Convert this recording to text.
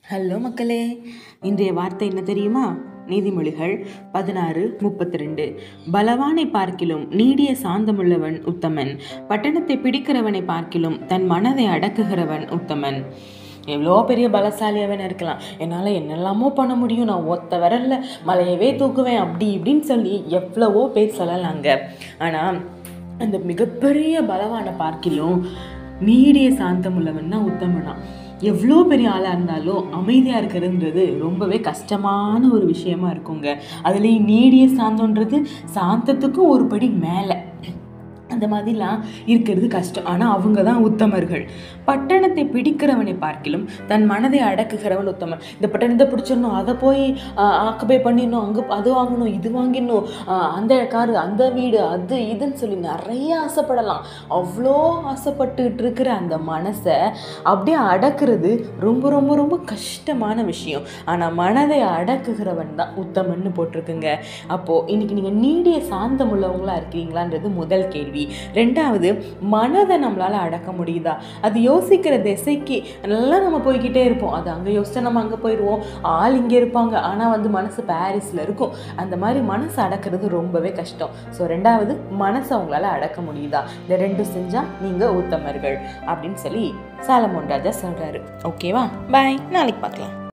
hello மக்களே இன்றைய வார்த்தை என்ன தெரியுமா நீதிமொழிகள் பதினாறு முப்பத்தி ரெண்டு பலவானை பார்க்கிலும் நீடிய சாந்தமுள்ளவன் உத்தமன் பட்டணத்தை பிடிக்கிறவனை பார்க்கிலும் தன் மனதை அடக்குகிறவன் உத்தமன் எவ்வளோ பெரிய பலசாலியாகவே இருக்கலாம் என்னால் என்னெல்லாமோ பண்ண முடியும் நான் ஒத்த விரல்ல மலையவே தூக்குவேன் அப்படி இப்படின்னு சொல்லி எவ்வளவோ பேர் சொல்லலாங்க ஆனால் அந்த மிகப்பெரிய பலவானை பார்க்கிலும் நீடிய சாந்தம் உள்ளவன் தான் உத்தமனா எவ்வளோ பெரிய ஆளாக இருந்தாலும் அமைதியாக இருக்கிறதுன்றது ரொம்பவே கஷ்டமான ஒரு விஷயமா இருக்குங்க அதுலேயும் நீடிய சாந்தம்ன்றது சாந்தத்துக்கும் ஒரு படி மேலே அந்த மாதிரிலாம் இருக்கிறது கஷ்டம் ஆனால் அவங்க தான் உத்தமர்கள் பட்டணத்தை பிடிக்கிறவனை பார்க்கிலும் தன் மனதை அடக்குகிறவன் உத்தமன் இந்த பட்டணத்தை பிடிச்சிடணும் அதை போய் ஆக்குபை பண்ணிடணும் அங்கே அது வாங்கணும் இது வாங்கிடணும் ஆஹ் அந்த காரு அந்த வீடு அது இதுன்னு சொல்லி நிறைய ஆசைப்படலாம் அவ்வளோ ஆசைப்பட்டுட்டு இருக்கிற அந்த மனசை அப்படியே அடக்குறது ரொம்ப ரொம்ப ரொம்ப கஷ்டமான விஷயம் ஆனால் மனதை அடக்குகிறவன் தான் உத்தமன்னு போட்டிருக்குங்க அப்போது இன்னைக்கு நீங்கள் நீடிய சாந்தம் உள்ளவங்களா இருக்கிறீங்களான்றது முதல் கேள்வி ரெண்டாவது மனதை நம்மளால் அடக்க முடியுதா அது யோசிக்கிற திசைக்கு நல்லா நம்ம போய்கிட்டே இருப்போம் அது அங்கே யோசிச்சா நம்ம அங்கே போயிடுவோம் ஆள் இங்கே இருப்பாங்க ஆனால் வந்து மனசு பாரிஸில் இருக்கும் அந்த மாதிரி மனசு அடக்கிறது ரொம்பவே கஷ்டம் ஸோ ரெண்டாவது மனசை அவங்களால அடக்க முடியுதா இந்த ரெண்டும் செஞ்சால் நீங்கள் உத்தமர்கள் அப்படின்னு சொல்லி சாலமோன் ராஜா சொல்கிறாரு ஓகேவா பாய் நாளைக்கு பார்க்கலாம்